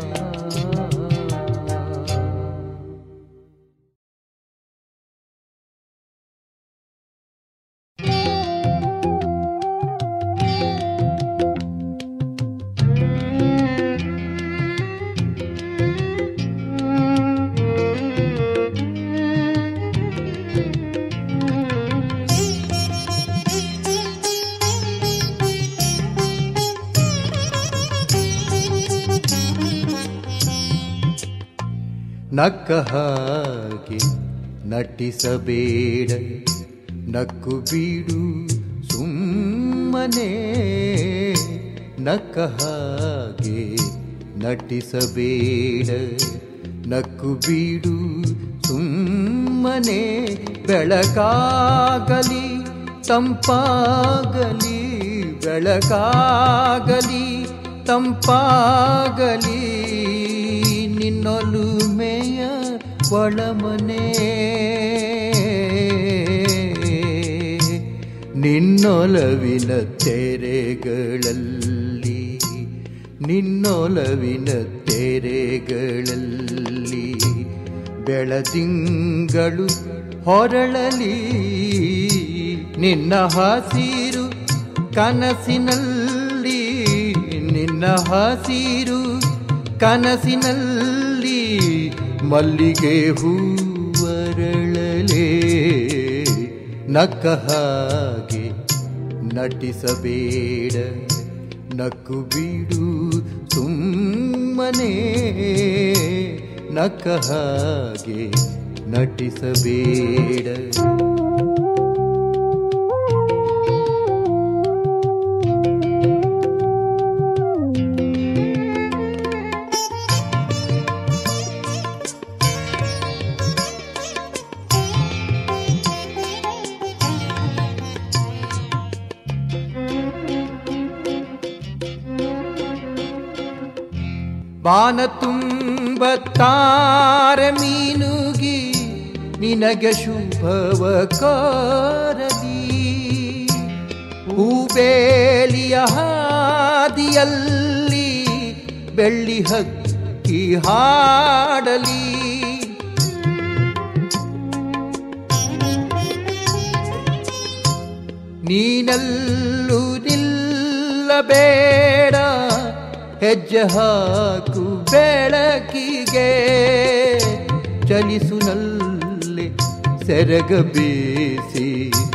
ನಕ್ಕ ಹಾಗೆ ನಟಿಸಬೇಡ ನಕ್ಕು ಬೀಡು ಸುಮ್ಮನೆ ನಕ್ಕ ಹಾಗೆ ನಟಿಸಬೇಡ ನಕ್ಕು ಬೀಡು ಸುಮ್ಮನೆ ಬೆಳಕಾಗಲಿ ತಂಪಾಗಲಿ ಬೆಳಕಾಗಲಿ ತಂಪಾಗಲಿ ನಿನ್ನೊಲುಮೆಯ ಒಳಮನೆ ನಿನ್ನೊಲವಿನ ತೆರೆಗಳಲ್ಲಿ ನಿನ್ನೊಲವಿನ ತೆರೆಗಳಲ್ಲಿ ಬೆಳದಿಂಗಳು ಹೊರಳಲಿ ನಿನ್ನ ಹಸಿರು ಕನಸಿನಲ್ಲಿ ನಿನ್ನ ಹಸಿರು ಕನಸಿನಲ್ಲಿ ಮಲ್ಲಿಗೆ ಹೂವರಳಲೆ ನಕ್ಕ ಹಾಗೆ ನಟಿಸಬೇಡ ನಕ್ಕು ಬಿಡು ಸುಮ್ಮನೆ ನಕ್ಕ ಹಾಗೆ ನಟಿಸಬೇಡ ಬಾನ ತುಂಬ ತಾರ ಮೀನುಗಿ ನಿನಗೆ ಶುಭವ ಕೋರಲಿ ಹೂಬೇಲಿಯ ಹಾದಿಯಲ್ಲಿ ಬೆಳ್ಳಿ ಹಕ್ಕಿ ಹಾಡಲಿ ನೀನಲ್ಲೂ ನಿಲ್ಲಬೇಡ ಹೆಜ್ಜೆ ಹಾಕು ಬೆಳಕಿಗೆ ಚಲಿಸುನಲ್ಲಿ ಸೆರಗ ಬೀಸಿ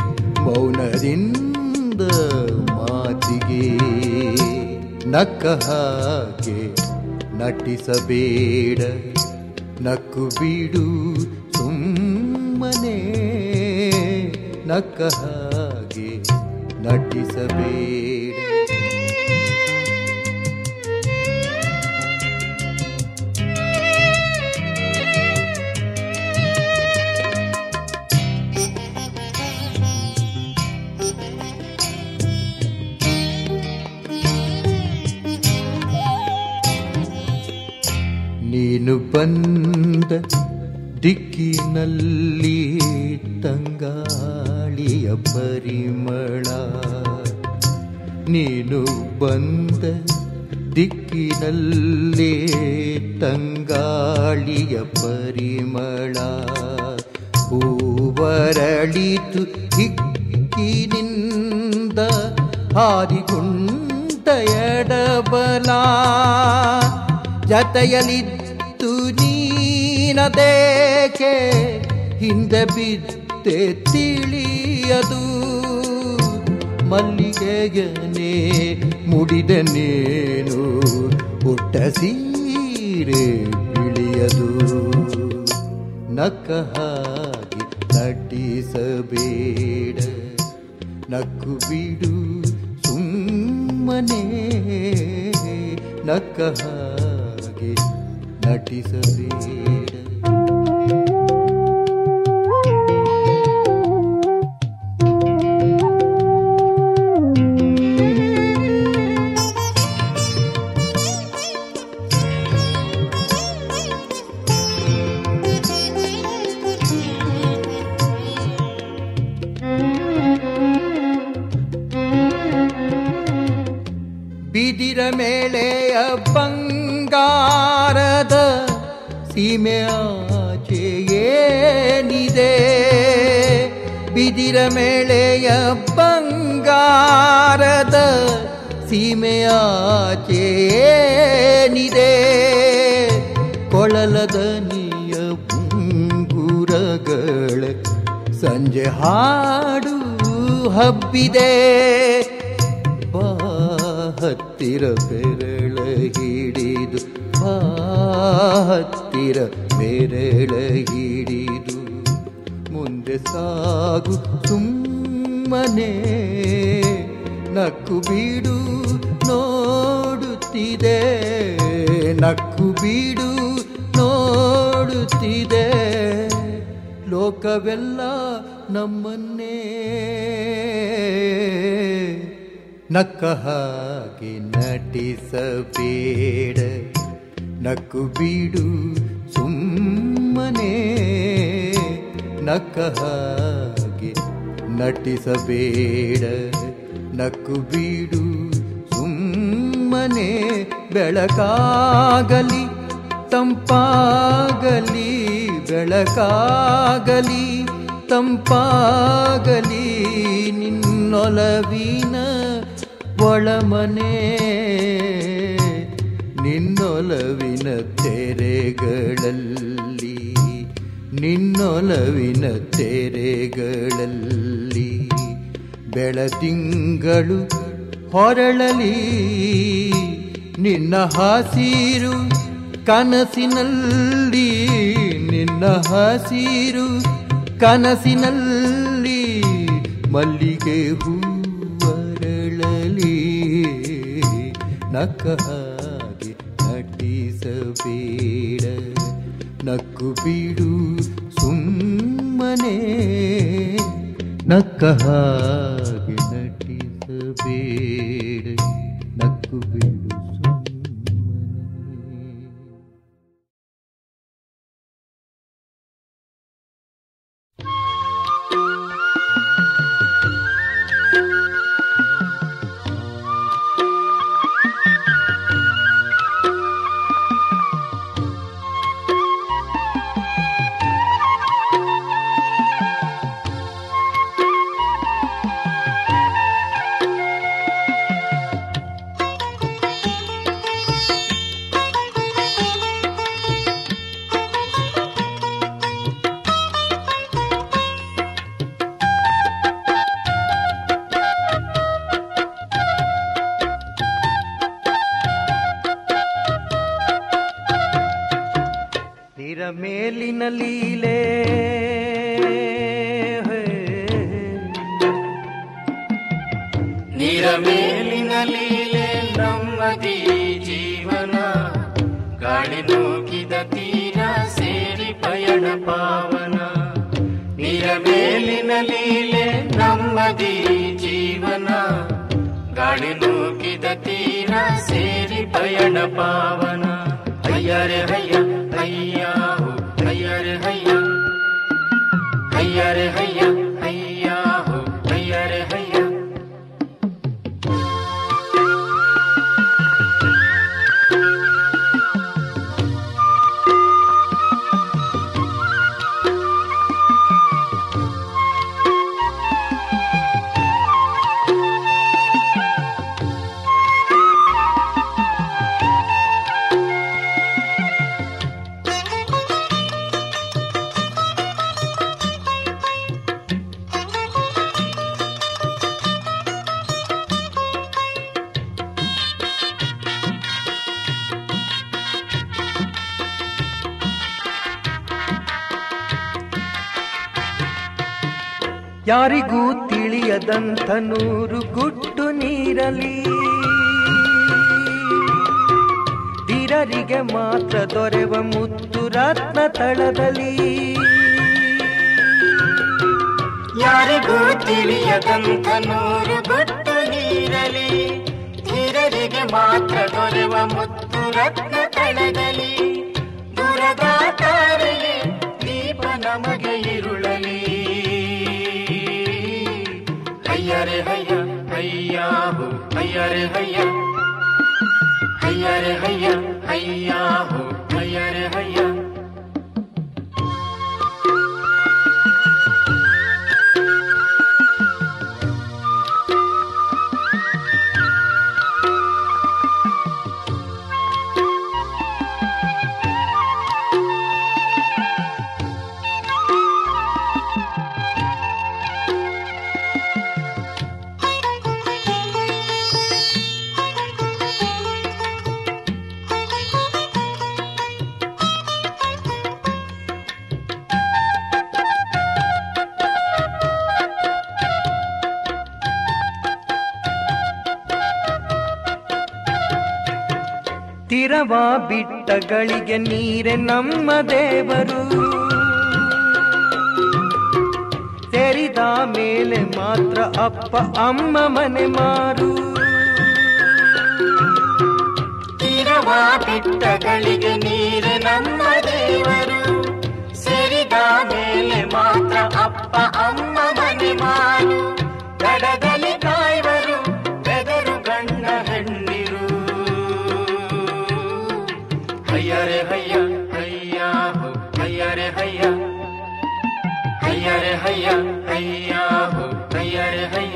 ಮೌನದಿಂದ ಮಾತಿಗೆ ನಕ್ಕ ಹಾಗೆ ನಟಿಸಬೇಡ ನಕ್ಕು ಬಿಡು ಸುಮ್ಮನೆ ನಕ್ಕ ಹಾಗೆ ನಟಿಸಬೇಡ ನೀನು ಬಂದ ದಿಕ್ಕಿನಲ್ಲಿ ತಂಗಾಳಿಯ ಪರಿಮಳ ನೀನು ಬಂದ ದಿಕ್ಕಿನಲ್ಲೇ ತಂಗಾಳಿಯ ಪರಿಮಳ ಹೂವರಳಿತು ಹಿಕ್ಕಿನಿಂದ ಹಾರಿಗುಂಟ ಎಡಬಲ ಜತೆಯಲಿತ್ತು ನೀನದೇಕೆ ಹಿಂದೆ ಬಿದ್ದೆ ತಿಳಿಯದು ಮಲ್ಲಿಗೆಗನೆ ಮುಡಿದ ನೇನು ಪುಟ್ಟ ಸೀರೆ ಬಿಳಿಯದು ನಕ್ಕ ಹಾಗೆ ನಟಿಸಬೇಡ ನಕ್ಕು ಬಿಡು ಸುಮ್ಮನೆ ನಕ್ಕ ಹಾಗೆ ನಟಿಸಬೇಡ ಮೇಳೆಯ ಬಂಗಾರದ ಸೀಮೆಯಾಚೆ ಏನಿದೆ ಬಿದಿರ ಮೇಳೆಯ ಬಂಗಾರದ ಸೀಮೆಯಾಚೆ ಏನಿದೆ ಕೊಳಲದ ನೀಯ ಗುಂಗುರಗಳ ಸಂಜೆ ಹಾಡು ಹಬ್ಬಿದೆ ಬಾ ಹತ್ತಿರ ಬೆರಳ ಹಿಡಿದು ಬಾ ಹತ್ತಿರ ಬೆರಳ ಹಿಡಿದು ಮುಂದೆ ಸಾಗು ಸುಮ್ಮನೆ ನಕ್ಕು ಬೀಡು ನೋಡುತ್ತಿದೆ ನಕ್ಕು ಬೀಡು ನೋಡುತ್ತಿದೆ ಲೋಕವೆಲ್ಲ ನಮ್ಮನ್ನೇ ನಕ್ಕ ಹಾಗೆ ನಟಿಸಬೇಡ ನಕ್ಕು ಬೀಡು ಸುಮ್ಮನೆ ನಕ್ಕ ಹಾಗೆ ನಟಿಸಬೇಡ ನಕ್ಕು ಬೀಡು ಸುಮ್ಮನೆ ಬೆಳಕಾಗಲಿ ತಂಪಾಗಲಿ ಬೆಳಕಾಗಲಿ ತಂಪಾಗಲಿ ನಿನ್ನೊಲವಿನ ಒಳಮನೆ ನಿನ್ನೊಲವಿನ ತೆರೆಗಳಲ್ಲಿ ನಿನ್ನೊಲವಿನ ತೆರೆಗಳಲ್ಲಿ ಬೆಳದಿಂಗಳು ಹೊರಳಲಿ ನಿನ್ನ ಹಸಿರು ಕನಸಿನಲ್ಲಿ ನಿನ್ನ ಹಸಿರು ಕನಸಿನಲ್ಲಿ ಮಲ್ಲಿಗೆ ಹೂವರಳಲಿ ನಕ್ಕ ಹಾಗೆ ನಟಿಸಬೇಡ ನಕ್ಕು ಬಿಡು ಸುಮ್ಮನೆ ನಕ್ಕ ಹಾಗೆ ನಟಿಸಬೇಡ ನಕ್ಕು ಬಿಡು ಸುಮ್ಮನೆ ನಿರ ಮೇಲಿನ ಲೀಲೆ ನೀರ ಮೇಲಿನ ಲೀಲೆ ನಮ್ಮದಿ ಜೀವನ ಗಾಳಿ ನೂಕಿದ ತೀರ ಸೇರಿ ಪಯಣ ಪಾವನ ನೀರ ಮೇಲಿನ ಲೀಲೆ ನಮ್ಮದಿ ಜೀವನ ಗಾಳಿ ನೂಕಿದ ತೀರ ಸೇರಿ ಪಯಣ ಪಾವನ ಅಯ್ಯರೆ ಹಯ್ಯ ಅಯ್ಯ ಹೋ, ಅಯ್ಯರೆ ಹಯ್ಯ ಅಯ್ಯರೆ ಹಯ್ಯ ಅಯ್ಯ ಹೋ, ಅಯ್ಯರೆ ಹಯ್ಯ ಯಾರಿಗೂ ತಿಳಿಯದಂಥ ನೂರು ಗುಟ್ಟು ನೀರಲಿ ಧೀರರಿಗೆ ಮಾತ್ರ ದೊರೆವ ಮುತ್ತು ರತ್ನ ತಳದಲ್ಲಿ ಯಾರಿಗೂ ತಿಳಿಯದಂತ ನೂರು ಗೊತ್ತು ನೀರಲಿ ಧೀರರಿಗೆ ಮಾತ್ರ ದೊರೆವ ಮುತ್ತು ರತ್ನ ತಳಗಲಿ ದೂರದ ತಾರೆಯೇ ದೀಪ ನಮಗೆ ಇರುಳಲಿ ಅಯ್ಯರೆ ಹಯ್ಯ ಅಯ್ಯ ಹೋ ಅಯ್ಯರೆ ಹಯ್ಯ ಹಯ್ಯ ರೇ ಹಯ್ಯ ಹಯ್ಯ ಹೋ ಹಯ್ಯ ರೇ ಹಯ್ಯ ತಿರವ ಬಿಟ್ಟಗಳಿಗೆ ನೀರೆ ನಮ್ಮ ದೇವರು ತೆರಿದ ಮೇಲೆ ಮಾತ್ರ ಅಪ್ಪ ಅಮ್ಮ ಮನೆ ಮಾರು ತೀರವ ಬಿಟ್ಟಗಳಿಗೆ ನೀರು ನಮ್ಮ ದೇವರು ಸೇರಿದ ಮೇಲೆ ಮಾತ್ರ ಅಪ್ಪ ಅಮ್ಮ ಮನೆ ಮಾರು ದಡದಲ್ಲಿ ಕಾಯ್ವರು ಬೆದರು ಗಂಡ ಹೆಣ್ಣಿರು ಹಯ್ಯರೆ ಹಯ್ಯ ಹಯ್ಯ ಹೋ ಹಯ್ಯರೆ ಹಯ್ಯ ಹಯ್ಯರೆ ಹಯ್ಯ ಹಯ್ಯ ಹೋ ಹಯ್ಯರೆ ಹಯ್ಯ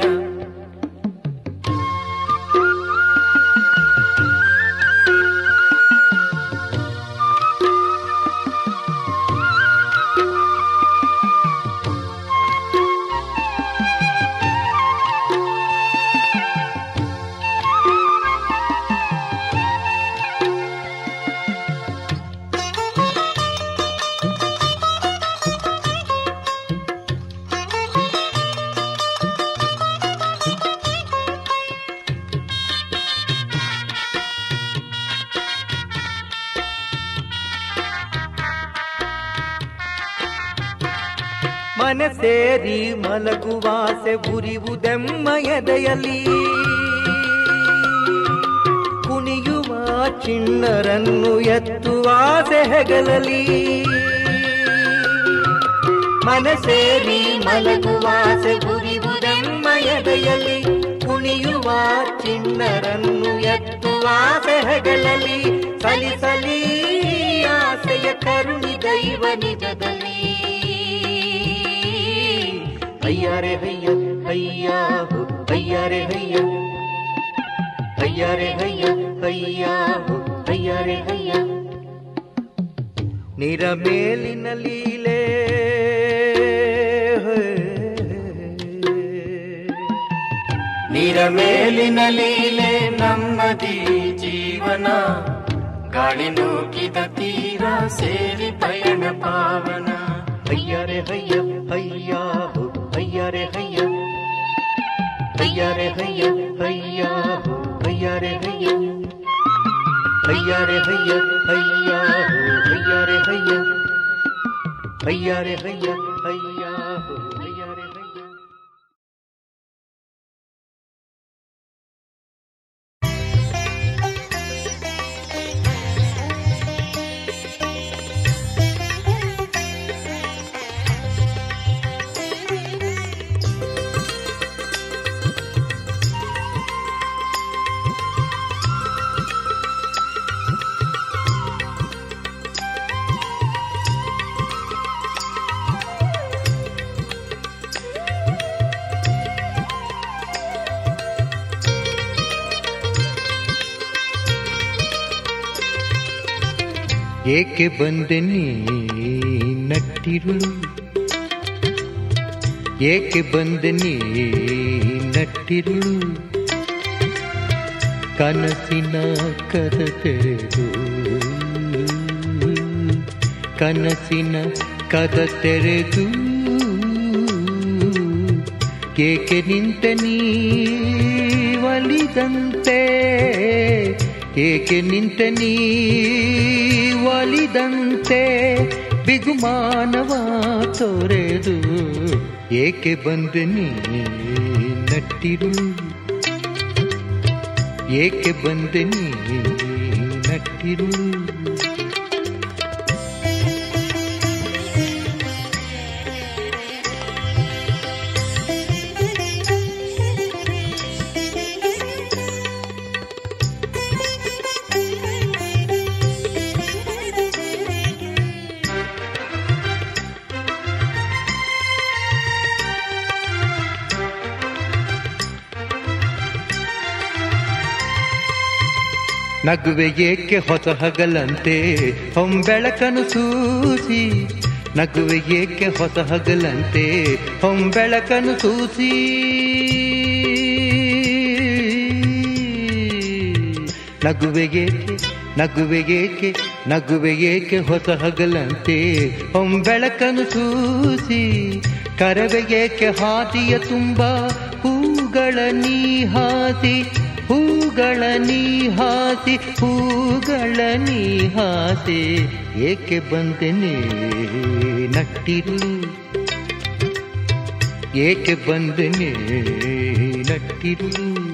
ಮನೆ ಸೇರಿ ಮಲಗುವಾಸೆ ಉರಿವುದೆಮ್ಮ ಎದೆಯಲ್ಲಿ ಕುಣಿಯುವ ಚಿಣ್ಣರನ್ನು ಎತ್ತುವಾಸೆ ಹೆಗಲಲಿ ಮನೆ ಸೇರಿ ಮಲಗುವಾಸೆ ಉರಿವುದೆಮ್ಮ ಎದೆಯಲ್ಲಿ ಕುಣಿಯುವ ಚಿಣ್ಣರನ್ನು ಎತ್ತುವಾಸೆ ಹೆಗಲಲಿ ಸಲಿಸಲಿ ಆಸೆಯ ಕರುಣಿ ದೈವ ನಿಜದಲ್ಲಿ ಹಯ್ಯಾರೆ ಹಯ್ಯ ಹಯ್ಯ ಹೋ ಹಯ್ಯಾರೆ ಹಯ್ಯ ಹಯ್ಯಾರೆ ಹಯ್ಯ ಹಯ್ಯ ಹೋ ಹಯ್ಯಾರೆ ಹಯ್ಯ ನಿರ ಮೇಲಿನ ಲೀಲೆ ನೀರ ಮೇಲಿನ ಲೀಲೆ ನಮ್ಮದಿ ಜೀವನ ಗಾಳಿ ನೂಕಿದ ತೀರ ಸೇರಿ ಪಯಣ ಪಾವನ ಹಯ್ಯಾರೆ ಹಯ್ಯ ಹಯ್ಯ ಹೋ ಹಯ್ಯಾರೆ ಹಯ್ಯ ಹಯ್ಯಾರೆ ಹಯ್ಯ ಹಯ್ಯ ಹೋ ಹಯ್ಯಾರೆ ಹಯ್ಯ ಹಯ್ಯಾರೆ ಹಯ್ಯ ಹಯ್ಯ ಹೋ ಹಯ್ಯಾರೆ ಹಯ್ಯ ಹಯ್ಯಾರೆ ಹಯ್ಯ ಹಯ್ಯ ಹೋ ಹಯ್ಯಾರೆ ಹಯ್ಯ ಏಕೆ ಬಂದೆ ನೀ ನಟ್ಟಿರುಳು ಏಕೆ ಬಂದೆ ನೀ ನಟ್ಟಿರುಳು ಕನಸಿನ ಕದ ತೆರೆದು ಕನಸಿನ ಕದ ತೆರೆದು ಏಕೆ ನಿಂತ ನೀ ಒಲಿದಂತೆ ಏಕೆ ನಿಂತ ನೀ ಒಲಿದಂತೆ ಬಿಗುಮಾನವ ತೊರೆದು ಏಕೆ ಬಂದು ನೀ ನಟ್ಟಿರುಳು ಏಕೆ ಬಂದೆ ನೀ ನಟ್ಟಿರುಳು Thank you. ನಗುವೆ ಏಕೆ ಹೊಸ ಹಗಲಂತೆ ಹೊಂಬೆಳಕನು ಸೂಸಿ ನಗುವೆ ಏಕೆ ಹೊಸ ಹಗಲಂತೆ ಹೊಂಬೆಳಕನು ಸೂಸಿ ನಗುವೆ ಏಕೆ ನಗುವೆ ಏಕೆ ನಗುವೆ ಏಕೆ ಹೊಸ ಹಗಲಂತೆ ಹೊಂಬೆಳಕನು ಸೂಸಿ ಕರವೆ ಏಕೆ ಹಾದಿಯ ತುಂಬ ಹೂಗಳ ನೀ ಹಾಸಿ ಹೂಗಳ ನೀ ಹಾಸಿ ಹೂಗಳ ನೀ ಹಾಸಿ ಏಕೆ ಬಂದೆನೆ ನಟ್ಟಿರು ಏಕೆ ಬಂದೆನೆ ನಟ್ಟಿರು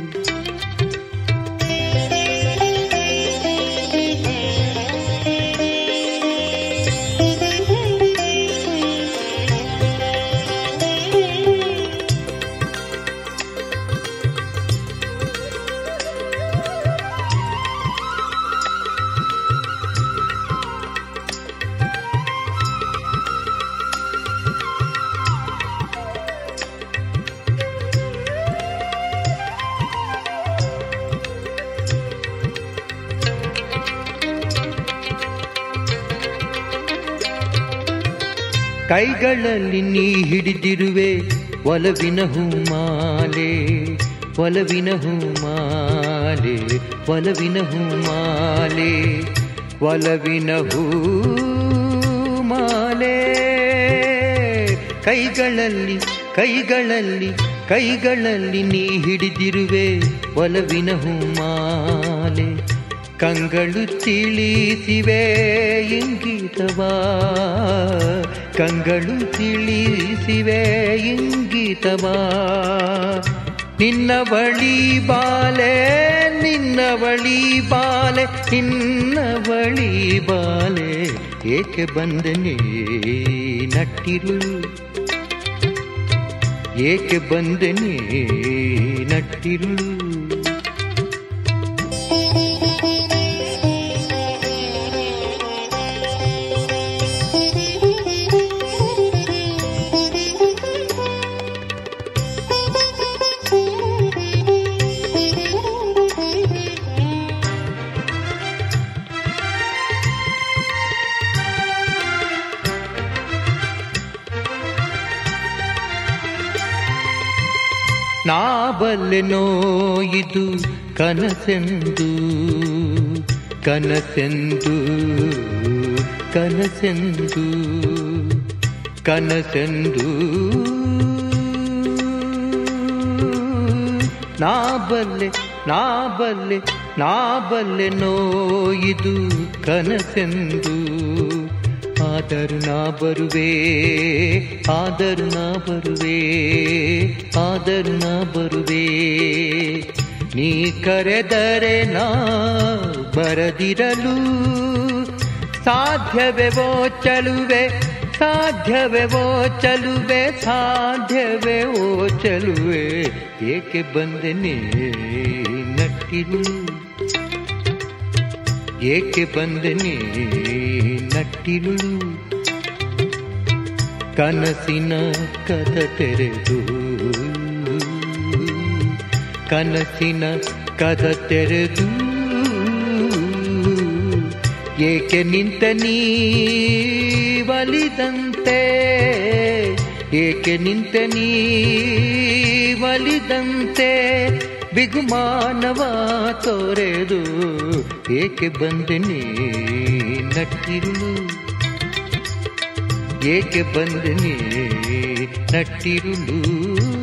ಕೈಗಳಲ್ಲಿ ನೀ ಹಿಡಿದಿರುವೆ ಒಲವಿನ ಹೂಮಾಲೆ ಒಲವಿನ ಹೂಮಾಲೆ ಒಲವಿನ ಹೂಮಾಲೆ ಒಲವಿನ ಹೂಮಾಲೆ ಕೈಗಳಲ್ಲಿ ಕೈಗಳಲ್ಲಿ ಕೈಗಳಲ್ಲಿ ನೀ ಹಿಡಿದಿರುವೆ ಒಲವಿನ ಹೂಮಾಲೆ ಕಂಗಳು ತಿಳಿಸಿವೆ ಇಂಗಿತವಾ ಕಂಗಳು ತಿಳಿಸಿವೆ ಇಂಗಿತವಾ ನಿನ್ನ ಬಳಿ ಬಾಲೆ ನಿನ್ನ ಬಳಿ ಬಾಲೆ ನಿನ್ನ ಬಳಿ ಬಾಲೆ ಏಕೆ ಬಂದನೆ ನಟ್ಟಿರು ಏಕೆ ಬಂದನೆ ನಟ್ಟಿರು ನಾ ಬಲ್ಲೆನೋ ಇದು ಕನಸೆಂದು ಕನಸೆಂದು ಕನಸೆಂದು ಕನಸೆಂದು ನಾ ಬಲ್ಲೆ ನಾ ಬಲ್ಲೆ ನಾ ಬಲ್ಲೆನೋ ಇದು ಕನಸೆಂದು ಆದರೂ ನಾ ಬರುವೆ ಆದರೂ ನಾ ಬರುವೆ ಆದರೂ ನಾ ಬರುವೆ ನೀ ಕರೆದರೆ ನಾ ಬರದಿರಲು ಸಾಧ್ಯವೇ ಚಲುವೆ ಸಾಧ್ಯವೇ ಚಲುವೆ ಸಾಧ್ಯವೇ ಓ ಚಲುವೆ ಏಕೆ ಬಂದನೆ ನಟ್ಟಿರು ಏಕೆ ಬಂದನೆ ನಟ್ಟಿರು ಕನಸಿನ ಕದ ತೆರೆದು ಕನಸಿನ ಕದ ತೆರೆದು ಏಕೆ ನಿಂತ ನೀ ಬಲಿದಂತೆ ಏಕೆ ನಿಂತ ನೀ ಬಲಿದಂತೆ ಬಿಗುಮಾನವ ತೋರೆದು ಏಕೆ ಬಂದನೆ ನಟ್ಟಿರುಳು ಏಕೆ ಬಂದನೆ ನಟ್ಟಿರುಳು